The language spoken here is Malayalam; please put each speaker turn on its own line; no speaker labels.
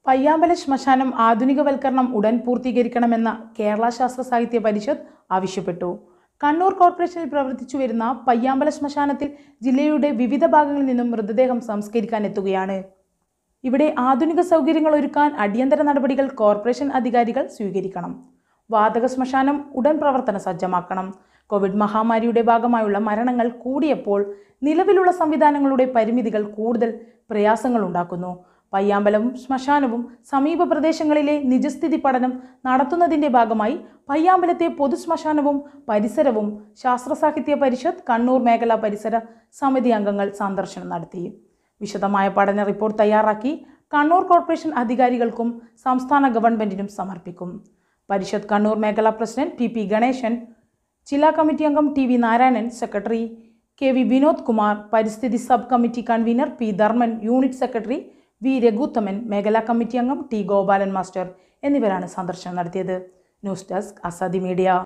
പയ്യാമ്പല ശ്മശാനം ആധുനികവൽക്കരണം ഉടൻ പൂർത്തീകരിക്കണമെന്ന കേരള ശാസ്ത്ര സാഹിത്യ പരിഷത്ത് ആവശ്യപ്പെട്ടു കണ്ണൂർ കോർപ്പറേഷനിൽ പ്രവർത്തിച്ചു വരുന്ന പയ്യാമ്പല ശ്മശാനത്തിൽ ജില്ലയുടെ വിവിധ ഭാഗങ്ങളിൽ നിന്നും മൃതദേഹം സംസ്കരിക്കാൻ എത്തുകയാണ് ഇവിടെ ആധുനിക സൗകര്യങ്ങൾ ഒരുക്കാൻ അടിയന്തര നടപടികൾ കോർപ്പറേഷൻ അധികാരികൾ സ്വീകരിക്കണം വാതക ശ്മശാനം ഉടൻ പ്രവർത്തന സജ്ജമാക്കണം കോവിഡ് മഹാമാരിയുടെ ഭാഗമായുള്ള മരണങ്ങൾ കൂടിയപ്പോൾ നിലവിലുള്ള സംവിധാനങ്ങളുടെ പരിമിതികൾ കൂടുതൽ പ്രയാസങ്ങൾ ഉണ്ടാക്കുന്നു പയ്യാമ്പലവും ശ്മശാനവും സമീപ പ്രദേശങ്ങളിലെ നിജസ്ഥിതി പഠനം നടത്തുന്നതിന്റെ ഭാഗമായി പയ്യാമ്പലത്തെ പൊതു ശ്മശാനവും പരിസരവും ശാസ്ത്ര സാഹിത്യ പരിഷത്ത് കണ്ണൂർ മേഖലാ പരിസര സമിതി അംഗങ്ങൾ സന്ദർശനം നടത്തി വിശദമായ പഠന റിപ്പോർട്ട് തയ്യാറാക്കി കണ്ണൂർ കോർപ്പറേഷൻ അധികാരികൾക്കും സംസ്ഥാന ഗവൺമെന്റിനും സമർപ്പിക്കും പരിഷത്ത് കണ്ണൂർ മേഖലാ പ്രസിഡന്റ് പി പി ഗണേശൻ ജില്ലാ കമ്മിറ്റി അംഗം T V Narayanan secretary K V Vinod Kumar പരിസ്ഥിതി sub committee convener P Dharman unit secretary V Raghuthaman മേഖലാ കമ്മിറ്റി അംഗം ടി ഗോപാലൻ മാസ്റ്റർ എന്നിവരാണ് സന്ദർശനം നടത്തിയത് ന്യൂസ് ഡെസ്ക് അസാദി മീഡിയ